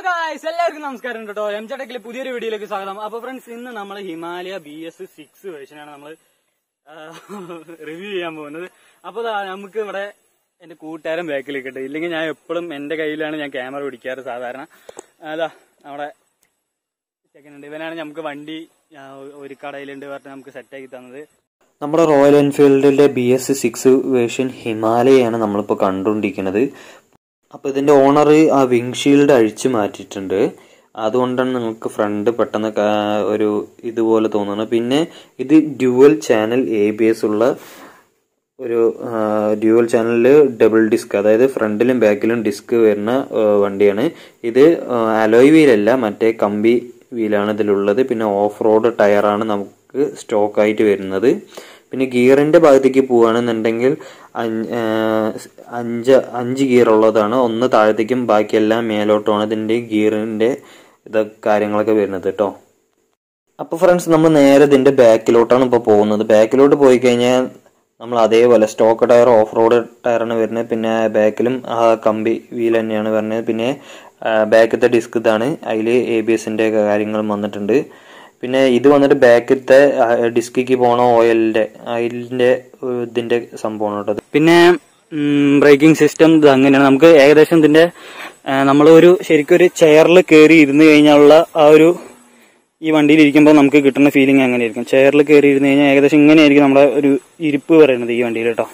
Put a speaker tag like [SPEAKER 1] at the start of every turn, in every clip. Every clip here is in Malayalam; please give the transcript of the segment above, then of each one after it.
[SPEAKER 1] ഗായ്സ് എല്ലാവർക്കും നമസ്കാരം കേട്ടോ എം ചട്ടക്കിലെ പുതിയൊരു വീഡിയോയിലേക്ക് സ്വാഗതം അപ്പൊ ഫ്രണ്ട്സ് ഇന്ന് നമ്മൾ ഹിമാലയ ബി എസ് സിക്സ് വേർഷനാണ് നമ്മൾ റിവ്യൂ ചെയ്യാൻ പോകുന്നത് അപ്പൊ ദാ നമുക്ക് ഇവിടെ എന്റെ കൂട്ടുകാരൻ ബാക്കിൽ കിട്ടും ഇല്ലെങ്കിൽ ഞാൻ എപ്പോഴും എന്റെ കയ്യിലാണ് ഞാൻ ക്യാമറ പിടിക്കാറ് സാധാരണ അതാ നമ്മുടെ ചെക്കനുണ്ട് ഇവനാണ് നമുക്ക് വണ്ടി ആ, ഒരു കടയിലുണ്ട് പറഞ്ഞ് നമുക്ക് സെറ്റാക്കി തന്നത്
[SPEAKER 2] നമ്മുടെ റോയൽ എൻഫീൽഡിന്റെ ബി എസ് സിക്സ് വേർഷൻ ഹിമാലയാണ് നമ്മളിപ്പോൾ കണ്ടുകൊണ്ടിരിക്കുന്നത് അപ്പോൾ ഇതിന്റെ ഓണർ ആ വിങ്ഷീൽഡ് അഴിച്ചു മാറ്റിയിട്ടുണ്ട് അതുകൊണ്ടാണ് നിങ്ങൾക്ക് ഫ്രണ്ട് പെട്ടെന്ന് കാ- ഒരു ഇതുപോലെ തോന്നുന്നത് പിന്നെ ഇത് dual channel A B S ഉള്ള ഒരു ഡ്യുവൽ ചാനലിൽ ഡബിൾ ഡിസ്ക് അതായത് ഫ്രണ്ടിലും ബാക്കിലും ഡിസ്ക് വരുന്ന ആ, വണ്ടിയാണ് ഇത് അലോയ് വീലല്ല മറ്റേ കമ്പി വീലാണ് ഇതിലുള്ളത് പിന്നെ ഓഫ് റോഡ് ടയറാണ് നമുക്ക് സ്റ്റോക്ക് ആയിട്ട് വരുന്നത് പിന്നെ ഗിയറിന്റെ ഭാഗത്തേക്ക് പോവുകയാണെന്നുണ്ടെങ്കിൽ അഞ്ച് ആ, അഞ്ച് അഞ്ച് ഗിയർ ഉള്ളതാണ് ഒന്ന് താഴത്തേക്കും ബാക്കിയെല്ലാം മേലോട്ടുമാണ് ഇതിന്റെ ഗിയറിന്റെ ഇത് കാര്യങ്ങളൊക്കെ വരുന്നത് കേട്ടോ അപ്പൊ ഫ്രണ്ട്സ് നമ്മൾ നേരെ ഇതിന്റെ ബാക്കിലോട്ടാണ് ഇപ്പോൾ പോകുന്നത് ബാക്കിലോട്ട് പോയി കഴിഞ്ഞാൽ നമ്മൾ അതേപോലെ സ്റ്റോക്ക് ടയർ ഓഫ് റോഡ് ടയറാണ് വരുന്നത് പിന്നെ ബാക്കിലും ആ കമ്പി വീൽ തന്നെയാണ് വരുന്നത് പിന്നെ ബാക്കത്തെ ഡിസ്ക് ഇതാണ് അതിൽ എ ബി എസിന്റെ കാര്യങ്ങളും വന്നിട്ടുണ്ട് പിന്നെ ഇത് വന്നിട്ട് ബാക്കത്തെ ഡിസ്കിക്ക് പോണ ഓയിലിന്റെ ഓയിലിന്റെ ഇതിന്റെ സംഭവമാണ് കേട്ടോ ഇത്.
[SPEAKER 1] പിന്നെ ബ്രേക്കിംഗ് സിസ്റ്റം ഇത് അങ്ങനെയാണ് നമുക്ക് ഏകദേശം ഇതിന്റെ നമ്മൾ ഒരു ശരിക്കും ഒരു ചെയറിൽ കയറി ഇരുന്ന് കഴിഞ്ഞാലുള്ള ആ ഒരു ഈ വണ്ടിയിൽ ഇരിക്കുമ്പോൾ നമുക്ക് കിട്ടുന്ന ഫീലിംഗ് അങ്ങനെ ആയിരിക്കും ചെയറിൽ കയറി ഇരുന്ന് കഴിഞ്ഞാൽ ഏകദേശം ഇങ്ങനെയായിരിക്കും നമ്മുടെ ഒരു ഇരിപ്പ് പറയുന്നത് ഈ വണ്ടിയിൽ കേട്ടോ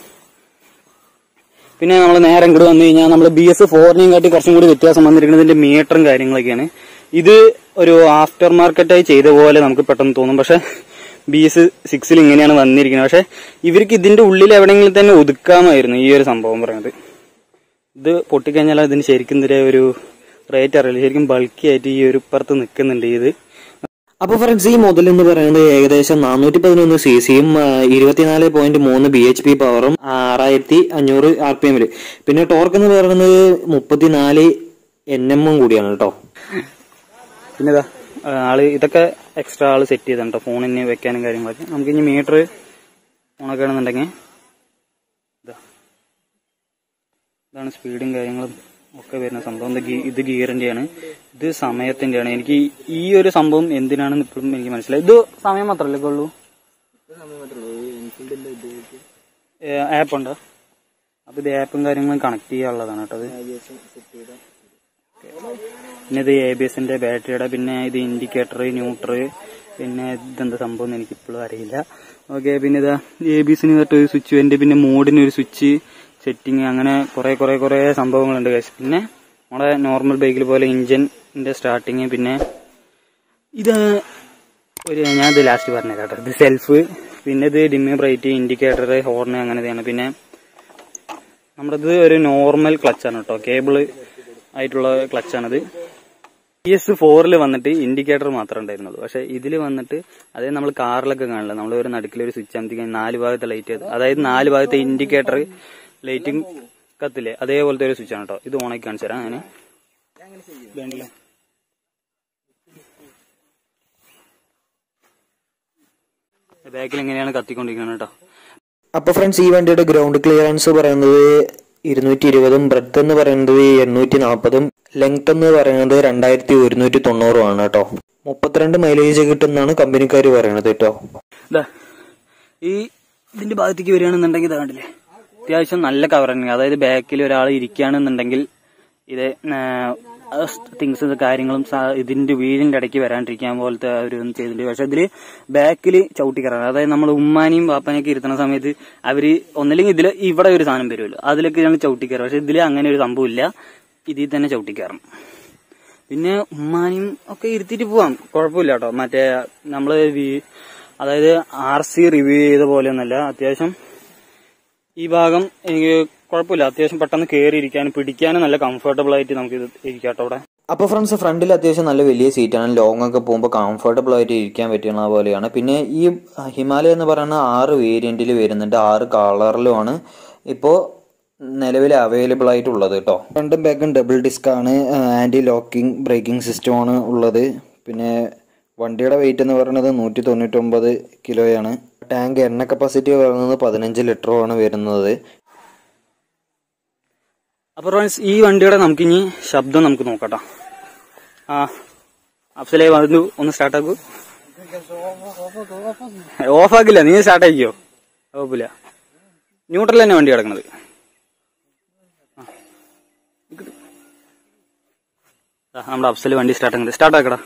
[SPEAKER 1] പിന്നെ നമ്മൾ നേരെ ഇങ്ങോട്ട് വന്നു കഴിഞ്ഞാൽ നമ്മൾ ബി എസ് ഫോറിനെയും കാട്ടി കുറച്ചും കൂടി വ്യത്യാസം വന്നിരിക്കുന്നത് ഇതിന്റെ മീറ്ററും കാര്യങ്ങളൊക്കെയാണ് ഇത് ഒരു ആഫ്റ്റർ മാർക്കറ്റായി ചെയ്ത പോലെ നമുക്ക് പെട്ടെന്ന് തോന്നും പക്ഷെ ബി എസ് സിക്സിൽ ഇങ്ങനെയാണ് വന്നിരിക്കുന്നത് പക്ഷെ ഇവർക്ക് ഇതിന്റെ ഉള്ളിൽ എവിടെയെങ്കിലും തന്നെ ഒതുക്കാമായിരുന്നു ഈ ഒരു സംഭവം പറയുന്നത് ഇത് പൊട്ടിക്കഴിഞ്ഞാൽ അതിന് ശരിക്കും ഇതിന്റെ ഒരു റേറ്റ് അറിയില്ല ശരിക്കും ബൾക്കി ആയിട്ട് ഈ ഒരു പുറത്ത് നിൽക്കുന്നുണ്ട് ഇത്
[SPEAKER 2] അപ്പൊ ഫ്രണ്ട്സ് ഈ മോഡൽ എന്ന് പറയുന്നത് ഏകദേശം നാനൂറ്റി പതിനൊന്ന് സി സിയും ഇരുപത്തിനാല് പോയിന്റ് മൂന്ന് ബി എച്ച് പി പവറും ആറായിരത്തി അഞ്ഞൂറ് ആർ പി എമ്മില് പിന്നെ ടോർക്ക് എന്ന് പറയുന്നത് മുപ്പത്തിനാല് എൻ എമ്മും കൂടിയാണ് കേട്ടോ
[SPEAKER 1] പിന്നെ ഇതാ ആ, ആള് ഇതൊക്കെ എക്സ്ട്രാ ആള് സെറ്റ് ചെയ്തിട്ടുണ്ട് ഫോണിന് വെക്കാനും കാര്യങ്ങളൊക്കെ നമുക്ക് ഇനി മീറ്റർ ഓണൊക്കെ ആണെന്നുണ്ടെങ്കിൽ ഇതാ ഇതാണ് സ്പീഡും കാര്യങ്ങളും ഒക്കെ വരുന്ന സംഭവം ഇത് ഗീ- ഇത് ഗിയറിന്റെയാണ് ഇത് സമയത്തിന്റെയാണ് എനിക്ക് ഈ ഒരു സംഭവം എന്തിനാണെന്ന് ഇപ്പോഴും എനിക്ക് മനസ്സിലായി ഇത് സമയം മാത്രമല്ലേ ഉള്ളൂ ആപ്പ് ഉണ്ടോ അപ്പൊ ഇത് ആപ്പും കാര്യങ്ങളും കണക്ട് ചെയ്യാനുള്ളതാണ് കേട്ടോ അത് പിന്നെ ഇത് എ ബി എസിന്റെ ബാറ്ററിയുടെ പിന്നെ ഇത് ഇൻഡിക്കേറ്റർ ന്യൂട്രർ പിന്നെ ഇതെന്താ സംഭവം എന്ന് എനിക്ക് ഇപ്പോഴും അറിയില്ല ഓക്കെ പിന്നെ ഇതാ എ ബി എസിന് തൊട്ട് ഒരു സ്വിച്ച് ഉണ്ട് പിന്നെ മോഡിന് ഒരു സ്വിച്ച് സെറ്റിങ് അങ്ങനെ കുറെ കുറെ കുറെ സംഭവങ്ങളുണ്ട് guys. പിന്നെ നമ്മുടെ നോർമൽ ബൈക്കിൽ പോലെ ഇഞ്ചിന്റെ സ്റ്റാർട്ടിങ് പിന്നെ ഇത് ഒരു ഞാൻ ഇത് ലാസ്റ്റ് പറഞ്ഞുതരാം കേട്ടോ ഇത് സെൽഫ് പിന്നെ ഇത് ഡിമ്മി ബ്രൈറ്റ് ഇൻഡിക്കേറ്റർ ഹോർണ് അങ്ങനത്തെയാണ് പിന്നെ നമ്മുടെ ഇത് ഒരു നോർമൽ ക്ലച്ചാണ് കേട്ടോ കേബിള് ആയിട്ടുള്ള ക്ലച്ചാണിത് പി എസ് ഫോറിൽ വന്നിട്ട് ഇൻഡിക്കേറ്റർ മാത്രമേ ഉണ്ടായിരുന്നുള്ളൂ പക്ഷെ ഇതിൽ വന്നിട്ട് അതായത് നമ്മൾ കാറിലൊക്കെ കാണില്ല നമ്മൾ ഒരു നടുക്കിൽ ഒരു സ്വിച്ച് അമർത്തി കഴിഞ്ഞാൽ നാല് ഭാഗത്തെ ലൈറ്റ് അതായത് നാല് ഭാഗത്തെ ഇൻഡിക്കേറ്റർ ലൈറ്റിംഗ് കത്തില്ലേ അതേപോലത്തെ ഒരു സ്വിച്ച് ആണ് കേട്ടോ ഇത് ഓണാക്കി കാണിച്ചു തരാം അങ്ങനെ വേണ്ടില്ല ബാക്കിൽ എങ്ങനെയാണ് കത്തിക്കൊണ്ടിരിക്കുന്നത് കേട്ടോ
[SPEAKER 2] അപ്പൊ ഫ്രണ്ട്സ് ഈ വണ്ടിയുടെ ഗ്രൗണ്ട് ക്ലിയറൻസ് പറയുന്നത് ഇരുന്നൂറ്റി ഇരുപതും ബ്രെഡ് എന്ന് പറയുന്നത് എണ്ണൂറ്റി നാൽപ്പതും ലെങ്ത് എന്ന് പറയുന്നത് രണ്ടായിരത്തി ഒരുന്നൂറ്റി തൊണ്ണൂറും ആണ് കേട്ടോ മുപ്പത്തിരണ്ട് മൈലേജ് കിട്ടുമെന്നാണ് കമ്പനിക്കാർ പറയുന്നത് കേട്ടോ
[SPEAKER 1] ഇതാ ഈ ഇതിന്റെ ഭാഗത്തേക്ക് വരികയാണെന്നുണ്ടെങ്കിൽ ഇതാ കണ്ടില്ലേ അത്യാവശ്യം നല്ല കവറിങ് അതായത് ബാക്കിൽ ഒരാൾ ഇരിക്കുകയാണെന്നുണ്ടെങ്കിൽ ഇത് തിങ്സ് കാര്യങ്ങളും സ- ഇതിന്റെ വീടിന്റെ ഇടയ്ക്ക് വരാണ്ടിരിക്കാൻ പോലത്തെ ഒരു ഒന്നും ചെയ്തിട്ടുണ്ട് പക്ഷെ ഇതില് ബാക്കിൽ ചവിട്ടി കയറാറ് അതായത് നമ്മൾ ഉമ്മാനെയും പാപ്പനെയൊക്കെ ഇരുത്തുന്ന സമയത്ത് അവര് ഒന്നില്ലെങ്കിൽ ഇതില് ഇവിടെ ഒരു സാധനം വരുമല്ലോ അതിലൊക്കെ ഞങ്ങൾ ചവിട്ടി കയറും പക്ഷെ ഇതില് അങ്ങനെ ഒരു സംഭവം ഇല്ല ഇതിൽ തന്നെ ചവിട്ടി കയറണം പിന്നെ ഉമ്മാനെയും ഒക്കെ ഇരുത്തിയിട്ട് പോവാം കുഴപ്പമില്ല കേട്ടോ മറ്റേ നമ്മള് വി- അതായത് ആർ സി റിവ്യൂ ചെയ്ത പോലെയൊന്നല്ല അത്യാവശ്യം ഈ ഭാഗം എനിക്ക് കുഴപ്പമില്ല അത്യാവശ്യം പെട്ടെന്ന് കയറി ഇരിക്കാനും പിടിക്കാനും നല്ല കംഫർട്ടബിൾ ആയിട്ട് നമുക്ക് ഇത് ഇരിക്കാം കേട്ടോ അവിടെ
[SPEAKER 2] അപ്പൊ ഫ്രണ്ട്സ് ഫ്രണ്ടിൽ അത്യാവശ്യം നല്ല വലിയ സീറ്റാണ് ലോങ് ഒക്കെ പോകുമ്പോൾ കംഫർട്ടബിൾ ആയിട്ട് ഇരിക്കാൻ പറ്റുന്ന പോലെയാണ് പിന്നെ ഈ ഹിമാലയ എന്ന് പറയുന്ന ആറ് വേരിയന്റിൽ വരുന്നുണ്ട് ആറ് കളറിലുമാണ് ഇപ്പോൾ നിലവിൽ അവൈലബിൾ ആയിട്ടുള്ളത് കേട്ടോ ഫ്രണ്ടും ബാക്കും ഡബിൾ ഡിസ്ക് ആണ് ആന്റി ലോക്കിംഗ് ബ്രേക്കിംഗ് സിസ്റ്റം ആണ് ഉള്ളത് പിന്നെ വണ്ടിയുടെ വെയിറ്റ് എന്ന് പറയുന്നത് നൂറ്റി തൊണ്ണൂറ്റൊമ്പത് കിലോയാണ് ടാങ്ക് എണ്ണ കപ്പാസിറ്റി പറയുന്നത് പതിനഞ്ച് ലിറ്ററുമാണ് വരുന്നത്
[SPEAKER 1] അപ്പൊ ഫ്രണ്ട്സ് ഈ വണ്ടിയുടെ നമുക്കിനി ശബ്ദം നമുക്ക് നോക്കട്ടോ ആ അഫ്സലേ വന്നു ഒന്ന് സ്റ്റാർട്ടാക്കൂ ഓഫാക്കില്ല നീ സ്റ്റാർട്ട് ആക്കിയോ കുഴപ്പമില്ല ന്യൂട്രൽ തന്നെ വണ്ടി കിടക്കണത് ആ. ഇങ്ങട്. ദാ നമ്മുടെ അഫ്സല് വണ്ടി സ്റ്റാർട്ട് ആക്കുന്നത് സ്റ്റാർട്ട് ആക്കടാ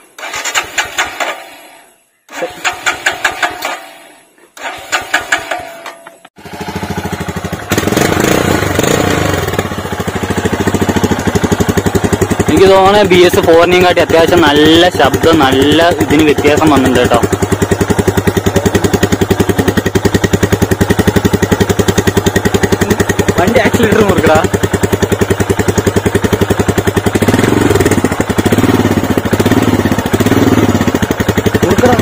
[SPEAKER 1] എനിക്ക് തോന്നുന്നത് ബി എസ് ഫോറിനെയും കാട്ടി അത്യാവശ്യം നല്ല ശബ്ദം നല്ല ഇതിന് വ്യത്യാസം വന്നിട്ടുണ്ട് കേട്ടോ വണ്ടി ആക്സിലേറ്റർ മുറുക്കടാ മുറുക്കടാ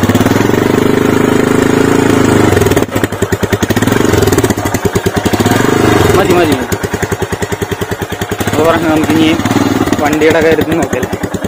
[SPEAKER 1] മതി മതി അപ്പൊ പറഞ്ഞു നമുക്കിനി വണ്ടിയുടെ കാര്യത്തിൽ നോക്കല്ലേ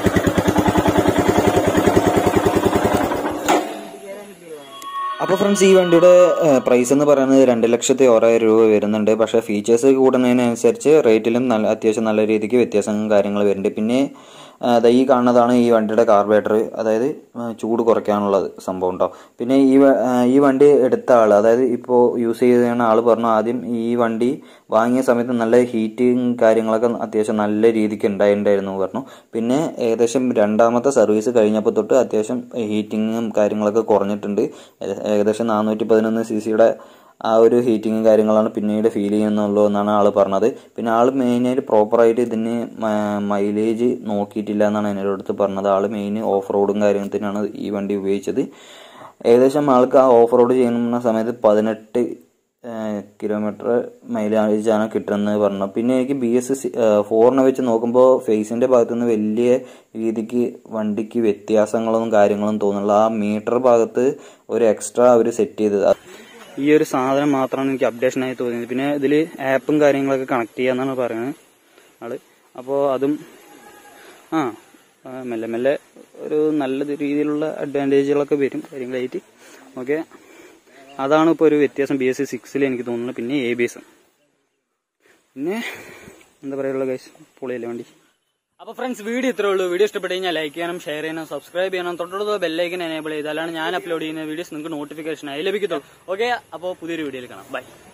[SPEAKER 2] അപ്പോൾ ഫ്രണ്ട്സ് ഈ വണ്ടിയുടെ പ്രൈസ് എന്ന് പറയുന്നത് രണ്ട് ലക്ഷത്തി ഓരായിരം രൂപ വരുന്നുണ്ട് പക്ഷേ ഫീച്ചേഴ്സ് കൂടുന്നതിനനുസരിച്ച് റേറ്റിലും നല്ല അത്യാവശ്യം നല്ല രീതിക്ക് വ്യത്യാസങ്ങളും കാര്യങ്ങൾ വരുന്നുണ്ട് പിന്നെ ആ, ദാ ഈ കാണുന്നതാണ് ഈ വണ്ടിയുടെ കാർബറേറ്റർ അതായത് ആ, ചൂട് കുറയ്ക്കാനുള്ളത് സംഭവം കേട്ടോ പിന്നെ ഈ വ- ആ, ഈ വണ്ടി എടുത്ത ആൾ അതായത് ഇപ്പോൾ യൂസ് ചെയ്യുന്ന ആൾ പറഞ്ഞു ആദ്യം ഈ വണ്ടി വാങ്ങിയ സമയത്ത് നല്ല ഹീറ്റിങ് കാര്യങ്ങളൊക്കെ അത്യാവശ്യം നല്ല രീതിക്ക് ഉണ്ടായിട്ടുണ്ടായിരുന്നു പറഞ്ഞു പിന്നെ ഏകദേശം രണ്ടാമത്തെ സർവീസ് കഴിഞ്ഞപ്പോൾ തൊട്ട് അത്യാവശ്യം ഹീറ്റിങ്ങും കാര്യങ്ങളൊക്കെ കുറഞ്ഞിട്ടുണ്ട് ഏ- ഏകദേശം നാനൂറ്റി പതിനൊന്ന് സി സിയുടെ ആ ഒരു ഹീറ്റിങ്ങും കാര്യങ്ങളാണ് പിന്നീട് ഫീൽ ചെയ്യുന്നുള്ളൂ എന്നാണ് ആൾ പറഞ്ഞത് പിന്നെ ആൾ മെയിനായിട്ട് പ്രോപ്പറായിട്ട് ഇതിന് മൈലേജ് നോക്കിയിട്ടില്ല എന്നാണ് എന്നോട് അടുത്ത് പറഞ്ഞത് ആൾ മെയിൻ ഓഫ് റോഡും കാര്യത്തിനാണ് ഈ വണ്ടി ഉപയോഗിച്ചത് ഏകദേശം ആൾക്ക് ആ ഓഫ് റോഡ് ചെയ്യുന്ന സമയത്ത് പതിനെട്ട് കിലോമീറ്റർ മൈലേജാണ് കിട്ടുന്നത് പറഞ്ഞു പിന്നെ എനിക്ക് ബി എസ് ഫോറിനെ വെച്ച് നോക്കുമ്പോൾ ഫേസിന്റെ ഭാഗത്തുനിന്ന് വലിയ രീതിക്ക് വണ്ടിക്ക് വ്യത്യാസങ്ങളൊന്നും കാര്യങ്ങളും തോന്നുന്നില്ല ആ മീറ്റർ ഭാഗത്ത് ഒരു എക്സ്ട്രാ അവർ സെറ്റ് ചെയ്തത്
[SPEAKER 1] ഈ ഒരു സാധനം മാത്രമാണ് എനിക്ക് അപ്ഡേഷൻ ആയി തോന്നിയത് പിന്നെ ഇതിൽ ആപ്പും കാര്യങ്ങളൊക്കെ കണക്ട് ചെയ്യാന്നാണ് പറയുന്നത് ആള് അപ്പോൾ അതും ആ ആ, മെല്ലെ മെല്ലെ ഒരു നല്ല രീതിയിലുള്ള അഡ്വാൻറ്റേജുകളൊക്കെ വരും കാര്യങ്ങളായിട്ട് ഓക്കെ അതാണ് ഇപ്പോൾ ഒരു വ്യത്യാസം ബി എസ് സി സിക്സിൽ എനിക്ക് തോന്നുന്നത് പിന്നെ എ ബി എസ് പിന്നെ എന്താ പറയുക ഗൈസ് പൊളിയല്ലേ വണ്ടി അപ്പോൾ ഫ്രണ്ട്സ് വീഡിയോ ഇത്രേ ഉള്ളൂ വീഡിയോ ഇഷ്ടപ്പെട്ട് കഴിഞ്ഞാൽ ലൈക്ക് ചെയ്യണം ഷെയർ ചെയ്യണം സബ്സ്ക്രൈബ് ചെയ്യണം തൊട്ടടുത്ത ബെല്ലൈക്കൻ എനേബിൾ ചെയ്താലാണ് ഞാൻ അപ്ലോഡ് ചെയ്യുന്ന വീഡിയോസ് നിങ്ങൾക്ക് നോട്ടിഫിക്കേഷൻ ആയി ലഭിക്കത്തുള്ളൂ ഓക്കെ അപ്പോൾ പുതിയൊരു വീഡിയോയിൽ കാണാം ബൈ